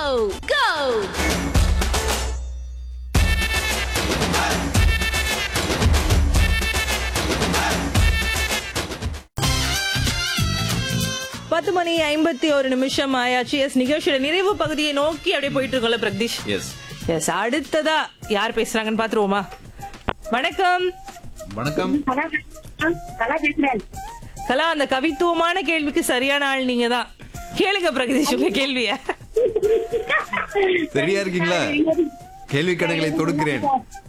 go! பத்து மணி ஐம்பத்தி ஒரு நிமிஷம் ஆயாச்சு எஸ் நிகழ்ச்சியோட நிறைவு பகுதியை நோக்கி அப்படியே போயிட்டு இருக்கோம்ல பிரக்தீஷ் எஸ் எஸ் அடுத்ததா யார் பேசுறாங்கன்னு பாத்துருவோமா வணக்கம் வணக்கம் கலா பேசுறேன் கலா அந்த கவித்துவமான கேள்விக்கு சரியான ஆள் நீங்க தான் கேளுங்க பிரகதீஷ் உங்க கேள்விய சரியா இருக்கீங்களா கேள்வி கடைகளை தொடுக்கிறேன்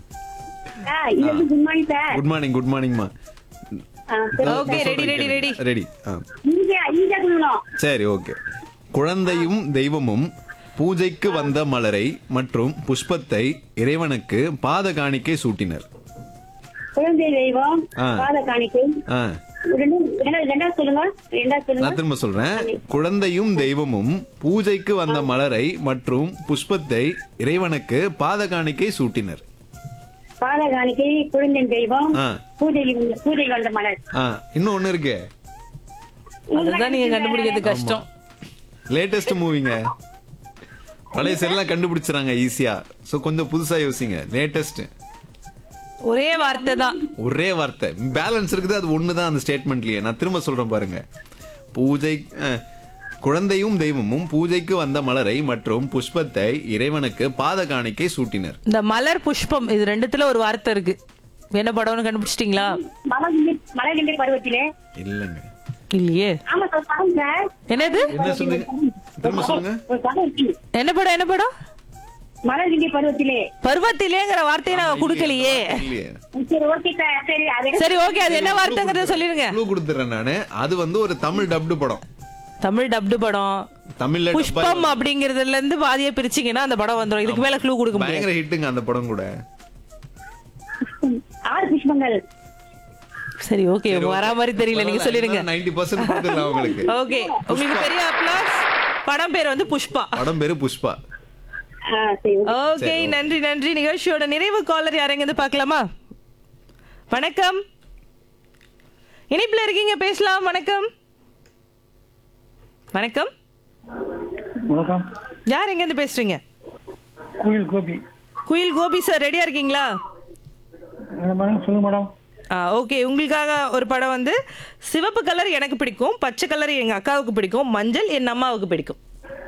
good morning sir good morning good மார்னிங்மா okay ready ready ready ready இங்க இங்க சொல்லணும் சரி ஓகே குழந்தையும் தெய்வமும் பூஜைக்கு வந்த மலரை மற்றும் புஷ்பத்தை இறைவனுக்கு பாத காணிக்கை சூட்டினர் குழந்தை தெய்வம் ஆ. பாத காணிக்கை ஆ, ரெண்டு- ரெண்டா- ரெண்டாவது சொல்லுங்க ரெண்டாவது சொல்லுங்க நான் திரும்ப சொல்றேன் குழந்தையும் தெய்வமும் பூஜைக்கு வந்த மலரை மற்றும் புஷ்பத்தை இறைவனுக்கு பாத காணிக்கை சூட்டினர் பாத காணிக்கை குழந்தை தெய்வம் ஆ. பூஜை பூஜை வந்த மலர் ஆ, இன்னும் ஒண்ணு இருக்கு அதுதான் நீங்க கண்டுபிடிக்கிறது கஷ்டம் லேட்டஸ்ட் மூவிங்க பழைய செல்லாம் கண்டுபிடிச்சிறாங்க ஈஸியா சோ கொஞ்சம் புதுசா யோசிங்க லேட்டஸ்ட் ஒரே வார்த்தை தான் ஒரே வார்த்தை பேலன்ஸ் இருக்குது அது ஒண்ணுதான் அந்த ஸ்டேட்மெண்ட்லயே நான் திரும்ப சொல்றேன் பாருங்க பூஜை அஹ், குழந்தையும் தெய்வமும் பூஜைக்கு வந்த மலரை மற்றும் புஷ்பத்தை இறைவனுக்கு பாத காணிக்கை சூட்டினர் இந்த மலர் புஷ்பம் இது ரெண்டுத்துல ஒரு வார்த்தை இருக்கு என்ன படம்னு கண்டுபிடிச்சிட்டீங்களா மலர்கின்ற மலர்கின்ற பருவத்திலே இல்லைங்க இல்லையே ஆமா சார் படம் சார் என்னது என்ன சொல்லுங்க திரும்ப சொல்லுங்க ஒரு படம் இருக்கு என்ன படம் என்ன படம் மலர்கின்ற பருவத்திலே பருவத்திலேங்கிற வார்த்தையை நான் கொடுக்கலையே இல்லையே சரி ஓகே சார் சரி அது சரி ஓகே அது என்ன வார்த்தைங்கிறத சொல்லிருங்க க்ளூ கொடுத்துறேன் நானு அது வந்து ஒரு தமிழ் டப்டு படம் தமிழ் டப்டு படம் தமிழ்ல dub ஆயி புஷ்பம் அப்படிங்கறதுல இருந்து பாதியை பிரிச்சீங்கன்னா அந்த படம் வந்துரும் இதுக்கு மேல க்ளூ கொடுக்க முடியாது பயங்கர ஹிட்டுங்க அந்த படம் கூட ஆறு புஷ்பங்கள் சரி ஓகே வரா மாதிரி தெரியல நீங்க சொல்லிருங்க நைன்டி பர்சன்ட் கொடுத்துடலாம் உங்களுக்கு ஓகே உங்களுக்கு பெரிய அப்ளாஸ் படம் பேர் வந்து புஷ்பா படம் பேரு புஷ்பா ஆ, சரி ஓகே நன்றி நன்றி நிகழ்ச்சியோட நிறைவு காலர் யாரெங்க பார்க்கலாமா வணக்கம் இணைப்புல இருக்கீங்க பேசலாம் வணக்கம் வணக்கம் வணக்கம் யார் எங்க இருந்து பேசுறீங்க கோயில் கோபி குயில் கோபி சார் ரெடியா இருக்கீங்களா மேடம் மேடம் சொல்லுங்க மேடம் ஆ ஓகே உங்களுக்காக ஒரு படம் வந்து சிவப்பு கலர் எனக்கு பிடிக்கும் பச்சை கலர் எங்க அக்காவுக்கு பிடிக்கும் மஞ்சள் என் அம்மாவுக்கு பிடிக்கும்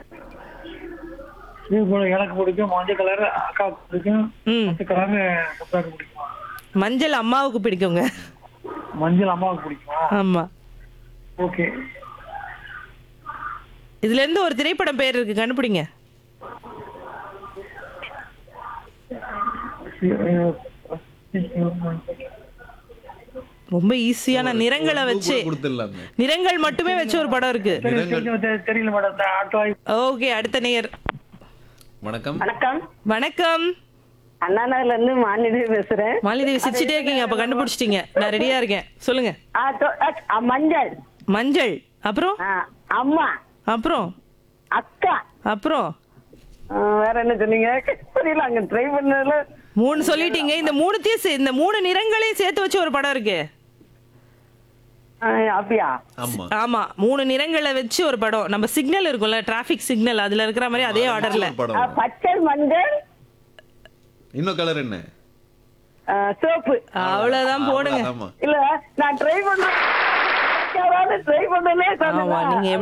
இது போல எனக்கு பிடிக்கும் மஞ்சள் கலர் அக்காவுக்கு பிடிக்கும் ம் பச்சை கலர் அக்காவுக்கு பிடிக்குமா மஞ்சள் அம்மாவுக்கு பிடிக்குங்க மஞ்சள் அம்மாவுக்கு பிடிக்குமா ஆமா ஓகே இதுல இருந்து ஒரு திரைப்படம் பேர் இருக்கு கண்டுபிடிங்க ரொம்ப ஈஸியான நிறங்களை வச்சு கொடுத்துடலாங்க நிறங்கள் மட்டுமே வச்சு ஒரு படம் இருக்கு தெரியல மேடம் அடுத்த வாய்ப்பு ஓகே அடுத்த நேயர் வணக்கம் வணக்கம் வணக்கம் அண்ணா நகர்ல இருந்து மாநில பேசுறேன் மாலிதேவி சிரிச்சிட்டே இருக்கீங்க அப்ப கண்டுபிடிச்சிட்டீங்க நான் ரெடியா இருக்கேன் சொல்லுங்க ஆ, தொ- ஆ, மஞ்சள் மஞ்சள் அப்புறம் ஆ, அம்மா அப்புறம் அக்கா அப்புறம் ஆ, வேற என்ன சொன்னீங்க புரியல அங்க ட்ரை பண்ணதுல மூணு சொல்லிட்டீங்க இந்த மூணுத்தையும் சே- இந்த மூணு நிறங்களையும் சேர்த்து வச்சு ஒரு படம் இருக்கு ஆ, அப்படியா ஆமா ஆமா மூணு நிறங்களை வச்சு ஒரு படம் நம்ம சிக்னல் இருக்கும்ல டிராபிக் சிக்னல் அதுல இருக்கிற மாதிரி அதே ஆர்டர்ல ஒரு படம் ஆ, பச்சை மஞ்சள் இன்னும் கலர் என்ன ஆ, சோப்பு அவ்வளவுதான் போடுங்க ஆமா இல்ல நான் ட்ரை பண்ண ட்ரை பண்ணலே ஆமா நீங்க